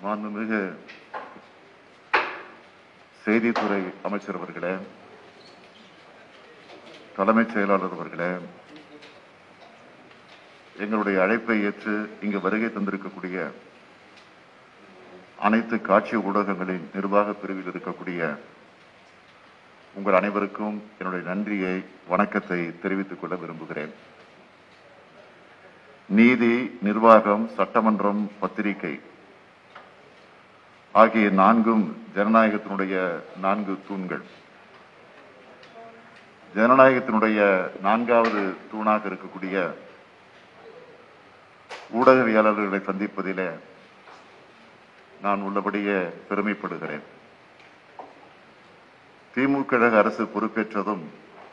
மாண்புமிகு செய்தித்துறை அமைச்சர் அவர்களே தலைமைச் செயலாளர் அவர்களே எங்களுடைய அழைப்பை ஏற்று இங்கு வருகை தந்திருக்கக்கூடிய அனைத்து காட்சி ஊடகங்களின் நிர்வாக பிரிவில் இருக்கக்கூடிய உங்கள் அனைவருக்கும் என்னுடைய நன்றியை வணக்கத்தை தெரிவித்துக் கொள்ள விரும்புகிறேன் நீதி நிர்வாகம் சட்டமன்றம் பத்திரிகை ஆகிய நான்கும் ஜனநாயகத்தினுடைய நான்கு தூண்கள் ஜனநாயகத்தினுடைய நான்காவது தூணாக இருக்கக்கூடிய ஊடகவியலாளர்களை சந்திப்பதிலே நான் உள்ளபடியே பெருமைப்படுகிறேன் திமுக கழக அரசு பொறுப்பேற்றதும்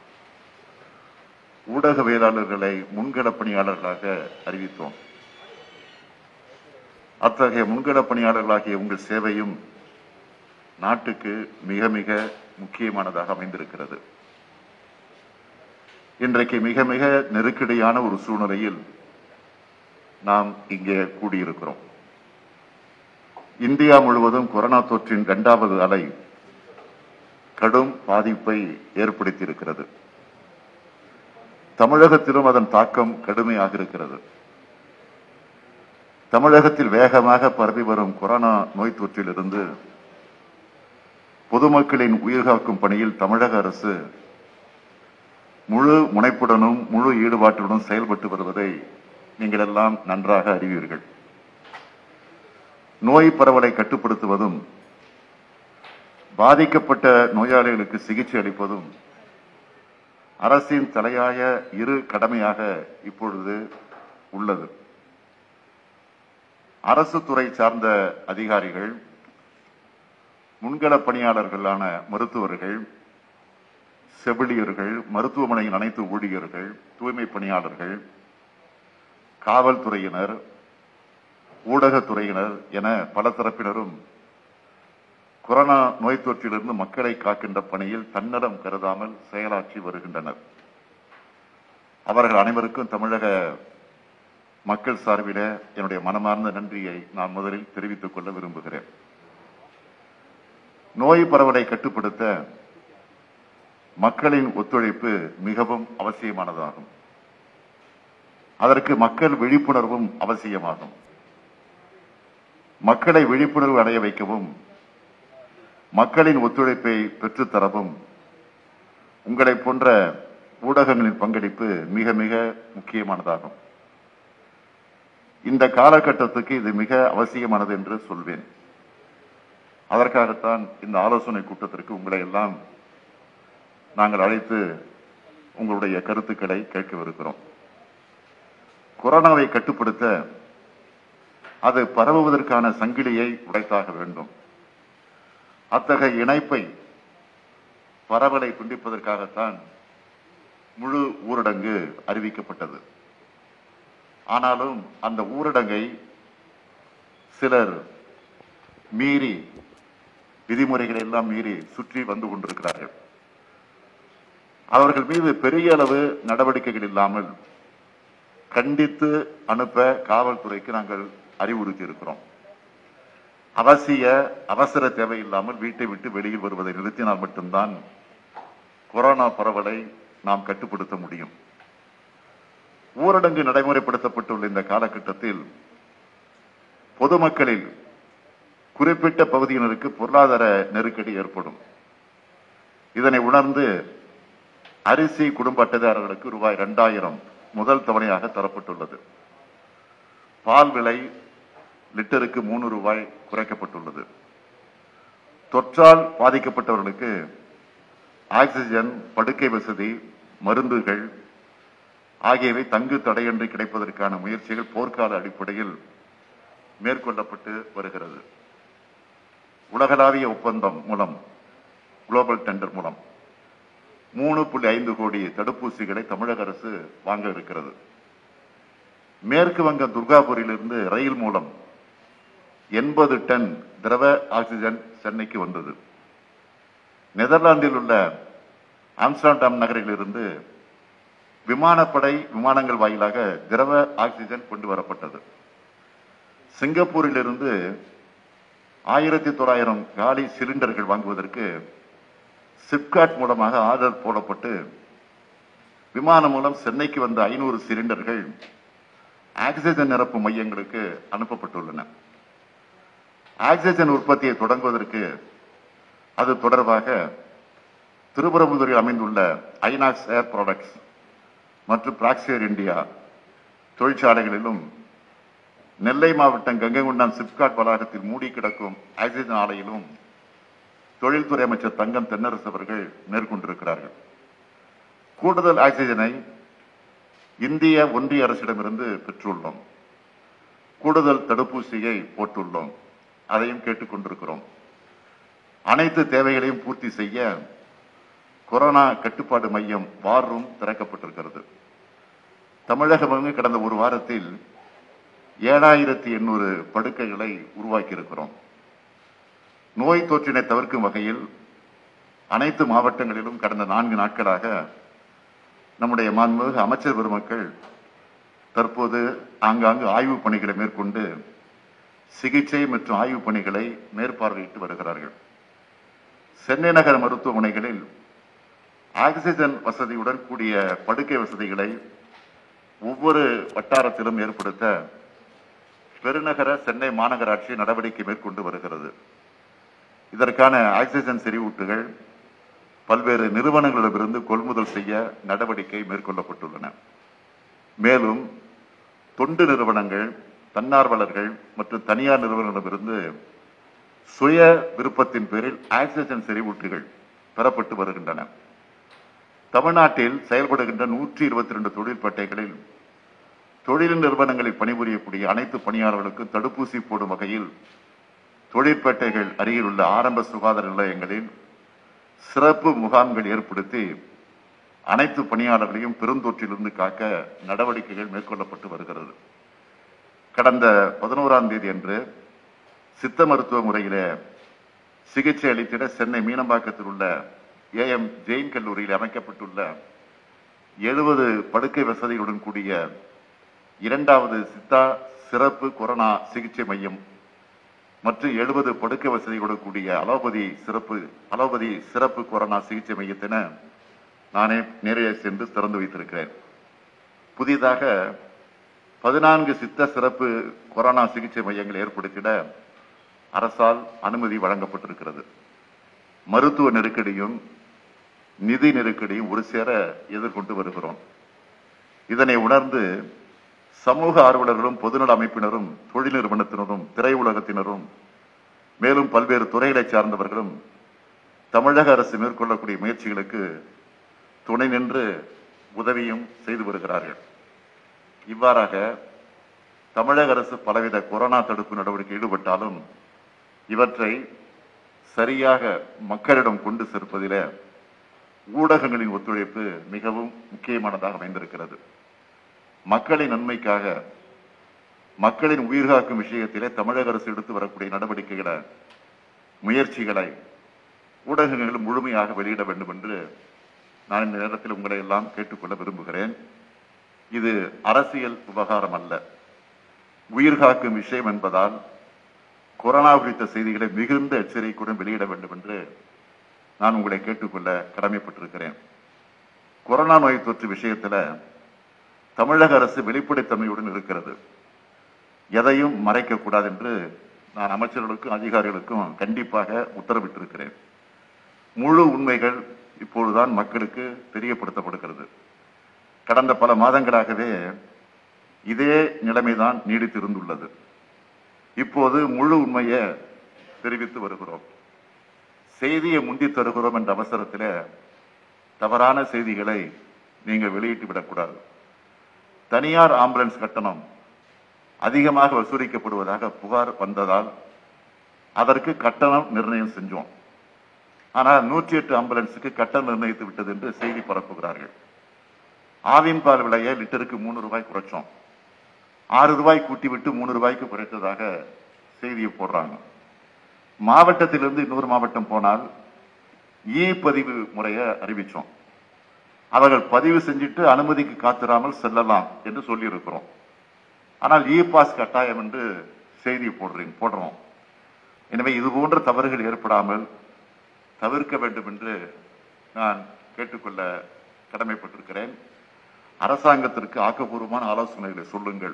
ஊடகவியலாளர்களை முன்கள பணியாளர்களாக அறிவித்தோம் அத்தகைய முன்கள பணியாளர்களாகிய உங்கள் சேவையும் நாட்டுக்கு மிக மிக முக்கியமானதாக அமைந்திருக்கிறது இன்றைக்கு மிக மிக நெருக்கடியான ஒரு சூழ்நிலையில் நாம் இங்கே கூடியிருக்கிறோம் இந்தியா முழுவதும் கொரோனா தொற்றின் இரண்டாவது அலை கடும் பாதிப்பை ஏற்படுத்தியிருக்கிறது தமிழகத்திலும் அதன் தாக்கம் கடுமையாக இருக்கிறது தமிழகத்தில் வேகமாக பரவி வரும் கொரோனா நோய் தொற்றிலிருந்து பொதுமக்களின் உயிர்காக்கும் பணியில் தமிழக அரசு முழு முனைப்புடனும் முழு ஈடுபாட்டுடனும் செயல்பட்டு வருவதை நீங்கள் எல்லாம் நன்றாக அறிவீர்கள் நோய் பரவலை கட்டுப்படுத்துவதும் பாதிக்கப்பட்ட நோயாளிகளுக்கு சிகிச்சை அளிப்பதும் அரசின் தலையாய இரு கடமையாக இப்பொழுது உள்ளது அரசு துறை சார்ந்த அதிகாரிகள் முன்கள பணியாளர்களான மருத்துவர்கள் செவிலியர்கள் மருத்துவமனையின் அனைத்து ஊழியர்கள் தூய்மை பணியாளர்கள் காவல்துறையினர் ஊடகத்துறையினர் என பல தரப்பினரும் கொரோனா நோய் தொற்றிலிருந்து மக்களை காக்கின்ற பணியில் தன்னலம் கருதாமல் செயலாற்றி வருகின்றனர் அவர்கள் அனைவருக்கும் தமிழக மக்கள் சார்பில என்னுடைய மனமார்ந்த நன்றியை நான் முதலில் தெரிவித்துக் கொள்ள விரும்புகிறேன் நோய் பரவலை கட்டுப்படுத்த மக்களின் ஒத்துழைப்பு மிகவும் அவசியமானதாகும் அதற்கு மக்கள் விழிப்புணர்வும் அவசியமாகும் மக்களை விழிப்புணர்வு அடைய வைக்கவும் மக்களின் ஒத்துழைப்பை பெற்றுத்தரவும் உங்களை போன்ற ஊடகங்களின் பங்களிப்பு மிக மிக முக்கியமானதாகும் இந்த காலகட்டத்துக்கு இது மிக அவசியமானது என்று சொல்வேன் அதற்காகத்தான் இந்த ஆலோசனை கூட்டத்திற்கு உங்களை எல்லாம் நாங்கள் அழைத்து உங்களுடைய கருத்துக்களை கேட்கவிருக்கிறோம் கொரோனாவை கட்டுப்படுத்த அது பரவுவதற்கான சங்கிலியை உடைத்தாக வேண்டும் அத்தகைய இணைப்பை பரவலை துண்டிப்பதற்காகத்தான் முழு ஊரடங்கு அறிவிக்கப்பட்டது ஆனாலும் அந்த ஊரடங்கை சிலர் மீறி விதிமுறைகளை எல்லாம் மீறி சுற்றி வந்து கொண்டிருக்கிறார்கள் அவர்கள் மீது பெரிய அளவு நடவடிக்கைகள் இல்லாமல் கண்டித்து அனுப்ப காவல்துறைக்கு நாங்கள் அறிவுறுத்தி இருக்கிறோம் அவசிய அவசர தேவையில்லாமல் வீட்டை விட்டு வெளியில் வருவதை நிறுத்தினால் மட்டும்தான் கொரோனா பரவலை நாம் கட்டுப்படுத்த முடியும் ஊரடங்கு நடைமுறைப்படுத்தப்பட்டுள்ள இந்த காலகட்டத்தில் பொதுமக்களில் குறிப்பிட்ட பகுதியினருக்கு பொருளாதார நெருக்கடி ஏற்படும் இதனை உணர்ந்து அரிசி குடும்ப அட்டைதாரர்களுக்கு ரூபாய் இரண்டாயிரம் முதல் தவணையாக தரப்பட்டுள்ளது பால் விலை லிட்டருக்கு மூணு ரூபாய் குறைக்கப்பட்டுள்ளது தொற்றால் பாதிக்கப்பட்டவர்களுக்கு ஆக்சிஜன் படுக்கை வசதி மருந்துகள் ஆகியவை தங்கு தடையின்றி கிடைப்பதற்கான முயற்சிகள் போர்க்கால அடிப்படையில் மேற்கொள்ளப்பட்டு வருகிறது உலகளாவிய ஒப்பந்தம் மூலம் குளோபல் டெண்டர் மூலம் மூணு புள்ளி ஐந்து கோடி தடுப்பூசிகளை தமிழக அரசு வாங்க இருக்கிறது மேற்கு வங்க துர்காபூரிலிருந்து ரயில் மூலம் எண்பது டன் திரவ ஆக்சிஜன் சென்னைக்கு வந்தது நெதர்லாந்தில் உள்ள ஆம்ஸ்டர்டாம் நகரிலிருந்து விமானப்படை விமானங்கள் வாயிலாக திரவ ஆக்சிஜன் கொண்டு வரப்பட்டது சிங்கப்பூரிலிருந்து ஆயிரத்தி தொள்ளாயிரம் காலி சிலிண்டர்கள் வாங்குவதற்கு சிப்காட் மூலமாக ஆர்டர் போடப்பட்டு விமானம் மூலம் சென்னைக்கு வந்த ஐநூறு சிலிண்டர்கள் ஆக்சிஜன் நிரப்பு மையங்களுக்கு அனுப்பப்பட்டுள்ளன ஆக்சிஜன் உற்பத்தியை தொடங்குவதற்கு அது தொடர்பாக திருபுரமுதூரில் அமைந்துள்ள ஐநாக்ஸ் ஏர் ப்ராடக்ட்ஸ் மற்றும் பிராக்சியர் இந்தியா தொழிற்சாலைகளிலும் நெல்லை மாவட்டம் கங்கைகொண்டான் சிப்காட் வளாகத்தில் மூடி கிடக்கும் ஆக்சிஜன் ஆலையிலும் தொழில்துறை அமைச்சர் தங்கம் தென்னரசு அவர்கள் மேற்கொண்டிருக்கிறார்கள் கூடுதல் ஆக்சிஜனை இந்திய ஒன்றிய அரசிடமிருந்து பெற்றுள்ளோம் கூடுதல் தடுப்பூசியை போட்டுள்ளோம் அதையும் கேட்டுக்கொண்டிருக்கிறோம் அனைத்து தேவைகளையும் பூர்த்தி செய்ய கொரோனா கட்டுப்பாடு மையம் வார் ரூம் திறக்கப்பட்டிருக்கிறது தமிழகம் கடந்த ஒரு வாரத்தில் ஏழாயிரத்தி எண்ணூறு படுக்கைகளை உருவாக்கி இருக்கிறோம் நோய் தொற்றினை தவிர்க்கும் வகையில் அனைத்து மாவட்டங்களிலும் கடந்த நான்கு நாட்களாக நம்முடைய மாண்புமிகு அமைச்சர் பெருமக்கள் தற்போது ஆங்காங்கு ஆய்வுப் பணிகளை மேற்கொண்டு சிகிச்சை மற்றும் ஆய்வுப் பணிகளை மேற்பார்வையிட்டு வருகிறார்கள் சென்னை நகர மருத்துவமனைகளில் ஆக்சிஜன் வசதியுடன் கூடிய படுக்கை வசதிகளை ஒவ்வொரு வட்டாரத்திலும் ஏற்படுத்த பெருநகர சென்னை மாநகராட்சி நடவடிக்கை மேற்கொண்டு வருகிறது இதற்கான ஆக்சிஜன் செறிவூட்டுகள் பல்வேறு நிறுவனங்களிடமிருந்து கொள்முதல் செய்ய நடவடிக்கை மேற்கொள்ளப்பட்டுள்ளன மேலும் தொண்டு நிறுவனங்கள் தன்னார்வலர்கள் மற்றும் தனியார் நிறுவனங்களிடமிருந்து சுய விருப்பத்தின் பேரில் ஆக்சிஜன் செறிவூட்டுகள் பெறப்பட்டு வருகின்றன தமிழ்நாட்டில் செயல்படுகின்ற நூற்றி இருபத்தி ரெண்டு தொழிற்பேட்டைகளில் தொழில் நிறுவனங்களில் பணிபுரியக்கூடிய அனைத்து பணியாளர்களுக்கும் தடுப்பூசி போடும் வகையில் தொழிற்பேட்டைகள் அருகிலுள்ள ஆரம்ப சுகாதார நிலையங்களில் சிறப்பு முகாம்கள் ஏற்படுத்தி அனைத்து பணியாளர்களையும் பெருந்தொற்றிலிருந்து காக்க நடவடிக்கைகள் மேற்கொள்ளப்பட்டு வருகிறது கடந்த பதினோராம் தேதி அன்று சித்த மருத்துவ முறையில சிகிச்சை அளித்திட சென்னை மீனம்பாக்கத்தில் உள்ள ஏஎம் ஜெயின் கல்லூரியில் அமைக்கப்பட்டுள்ள எழுபது படுக்கை வசதிகளுடன் கூடிய இரண்டாவது சித்தா சிறப்பு கொரோனா சிகிச்சை மையம் மற்றும் எழுபது படுக்கை வசதிகளுடன் கூடிய அலோபதி சிறப்பு அலோபதி சிறப்பு கொரோனா சிகிச்சை மையத்தின நானே நேரே சென்று திறந்து வைத்திருக்கிறேன் புதிதாக பதினான்கு சித்த சிறப்பு கொரோனா சிகிச்சை மையங்கள் ஏற்படுத்திட அரசால் அனுமதி வழங்கப்பட்டிருக்கிறது மருத்துவ நெருக்கடியும் நிதி நெருக்கடியும் ஒரு சேர எதிர்கொண்டு வருகிறோம் இதனை உணர்ந்து சமூக ஆர்வலர்களும் பொதுநல அமைப்பினரும் தொழில் நிறுவனத்தினரும் திரையுலகத்தினரும் மேலும் பல்வேறு துறைகளைச் சார்ந்தவர்களும் தமிழக அரசு மேற்கொள்ளக்கூடிய முயற்சிகளுக்கு துணை நின்று உதவியும் செய்து வருகிறார்கள் இவ்வாறாக தமிழக அரசு பலவித கொரோனா தடுப்பு நடவடிக்கை ஈடுபட்டாலும் இவற்றை சரியாக மக்களிடம் கொண்டு சேர்ப்பதிலே ஊடகங்களின் ஒத்துழைப்பு மிகவும் முக்கியமானதாக அமைந்திருக்கிறது மக்களின் நன்மைக்காக மக்களின் உயிர்காக்கும் விஷயத்திலே தமிழக அரசு எடுத்து வரக்கூடிய நடவடிக்கைகளை முயற்சிகளை ஊடகங்கள் முழுமையாக வெளியிட வேண்டும் என்று நான் இந்த நேரத்தில் உங்களை எல்லாம் கேட்டுக்கொள்ள விரும்புகிறேன் இது அரசியல் விவகாரம் அல்ல உயிர்காக்கும் விஷயம் என்பதால் கொரோனா குறித்த செய்திகளை மிகுந்த எச்சரிக்கையுடன் வெளியிட வேண்டும் என்று நான் உங்களை கேட்டுக்கொள்ள கடமைப்பட்டிருக்கிறேன் கொரோனா நோய் தொற்று விஷயத்துல தமிழக அரசு வெளிப்படைத்தன்மையுடன் இருக்கிறது எதையும் மறைக்க கூடாது என்று நான் அமைச்சர்களுக்கும் அதிகாரிகளுக்கும் கண்டிப்பாக உத்தரவிட்டிருக்கிறேன் முழு உண்மைகள் இப்பொழுதுதான் மக்களுக்கு தெரியப்படுத்தப்படுகிறது கடந்த பல மாதங்களாகவே இதே நிலைமைதான் நீடித்திருந்துள்ளது இப்போது முழு உண்மையை தெரிவித்து வருகிறோம் செய்தியை முந்தி தருகிறோம் என்ற அவசரத்தில் தவறான செய்திகளை நீங்கள் வெளியிட்டு விடக்கூடாது தனியார் ஆம்புலன்ஸ் கட்டணம் அதிகமாக வசூலிக்கப்படுவதாக புகார் வந்ததால் அதற்கு கட்டணம் நிர்ணயம் செஞ்சோம் ஆனால் நூற்றி எட்டு ஆம்புலன்ஸுக்கு கட்டணம் நிர்ணயித்து விட்டது என்று செய்தி பரப்புகிறார்கள் ஆவின் பால் விலையை லிட்டருக்கு மூணு ரூபாய் குறைச்சோம் ஆறு ரூபாய் கூட்டி விட்டு மூணு ரூபாய்க்கு குறைத்ததாக செய்தியை போடுறாங்க மாவட்டத்திலிருந்து இன்னொரு மாவட்டம் போனால் இ பதிவு முறையை அறிவிச்சோம் அவர்கள் பதிவு செஞ்சுட்டு அனுமதிக்கு காத்திராமல் செல்லலாம் என்று சொல்லியிருக்கிறோம் ஆனால் இ பாஸ் கட்டாயம் என்று செய்தி போடுறீங்க போடுறோம் எனவே இது போன்ற தவறுகள் ஏற்படாமல் தவிர்க்க வேண்டும் என்று நான் கேட்டுக்கொள்ள கடமைப்பட்டிருக்கிறேன் அரசாங்கத்திற்கு ஆக்கப்பூர்வமான ஆலோசனைகளை சொல்லுங்கள்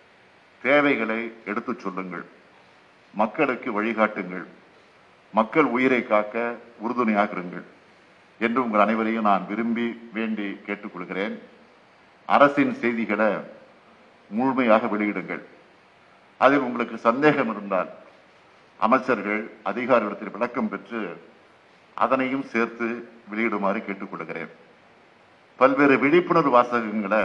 தேவைகளை எடுத்துச் சொல்லுங்கள் மக்களுக்கு வழிகாட்டுங்கள் மக்கள் உயிரை காக்க உறுதுணையாக இருங்கள் என்று உங்கள் அனைவரையும் நான் விரும்பி வேண்டி கேட்டுக்கொள்கிறேன் அரசின் செய்திகளை முழுமையாக வெளியிடுங்கள் அதில் உங்களுக்கு சந்தேகம் இருந்தால் அமைச்சர்கள் அதிகாரிகளிடத்தில் விளக்கம் பெற்று அதனையும் சேர்த்து வெளியிடுமாறு கேட்டுக்கொள்கிறேன் பல்வேறு விழிப்புணர்வு வாசகங்களை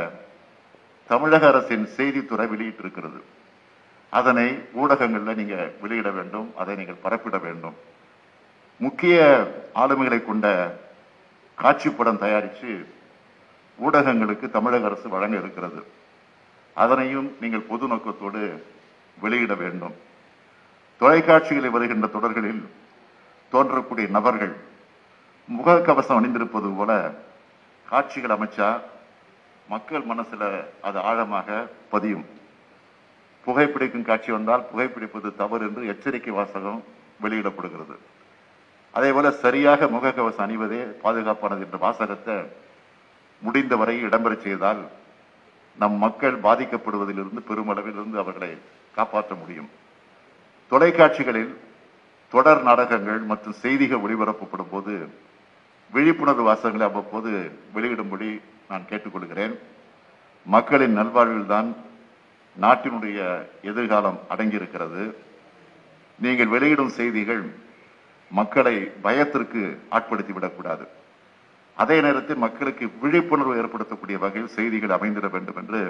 தமிழக அரசின் செய்தித்துறை வெளியிட்டிருக்கிறது அதனை ஊடகங்கள்ல நீங்க வெளியிட வேண்டும் அதை நீங்கள் பரப்பிட வேண்டும் முக்கிய ஆளுமைகளை கொண்ட காட்சிப்படம் தயாரித்து ஊடகங்களுக்கு தமிழக அரசு வழங்க இருக்கிறது அதனையும் நீங்கள் பொது நோக்கத்தோடு வெளியிட வேண்டும் தொலைக்காட்சிகளில் வருகின்ற தொடர்களில் தோன்றக்கூடிய நபர்கள் முகக்கவசம் அணிந்திருப்பது போல காட்சிகள் அமைச்சா மக்கள் மனசுல அது ஆழமாக பதியும் புகைப்பிடிக்கும் காட்சி வந்தால் புகைப்பிடிப்பது தவறு என்று எச்சரிக்கை வாசகம் வெளியிடப்படுகிறது அதே போல சரியாக முகக்கவசம் அணிவதே பாதுகாப்பானது என்ற வாசகத்தை முடிந்தவரை இடம்பெறச் செய்தால் நம் மக்கள் பாதிக்கப்படுவதிலிருந்து பெருமளவில் இருந்து அவர்களை காப்பாற்ற முடியும் தொலைக்காட்சிகளில் தொடர் நாடகங்கள் மற்றும் செய்திகள் ஒளிபரப்பப்படும் போது விழிப்புணர்வு வாசகங்களை அவ்வப்போது வெளியிடும்படி நான் கேட்டுக்கொள்கிறேன் மக்களின் நல்வாழ்வில்தான் நாட்டினுடைய எதிர்காலம் அடங்கியிருக்கிறது நீங்கள் வெளியிடும் செய்திகள் மக்களை பயத்திற்கு ஆட்படுத்தி விடக்கூடாது அதே நேரத்தில் மக்களுக்கு விழிப்புணர்வு ஏற்படுத்தக்கூடிய வகையில் செய்திகள் அமைந்திட வேண்டும் என்று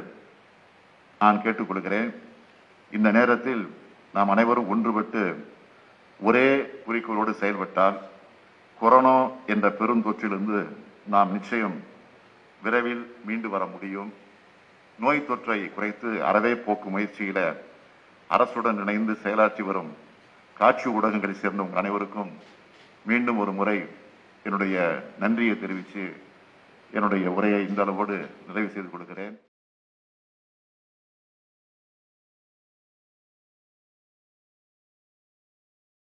நான் கேட்டுக்கொள்கிறேன் இந்த நேரத்தில் நாம் அனைவரும் ஒன்றுபட்டு ஒரே குறிக்கோளோடு செயல்பட்டால் கொரோனா என்ற பெருந்தொற்றிலிருந்து நாம் நிச்சயம் விரைவில் மீண்டு வர முடியும் நோய் தொற்றை குறைத்து அறவே போக்கும் முயற்சியில அரசுடன் இணைந்து செயலாற்றி வரும் காட்சி ஊடகங்களை சேர்ந்த உங்கள் அனைவருக்கும் மீண்டும் ஒரு முறை என்னுடைய நன்றியை தெரிவித்து என்னுடைய உரையை இந்த அளவோடு நிறைவு செய்து கொள்கிறேன்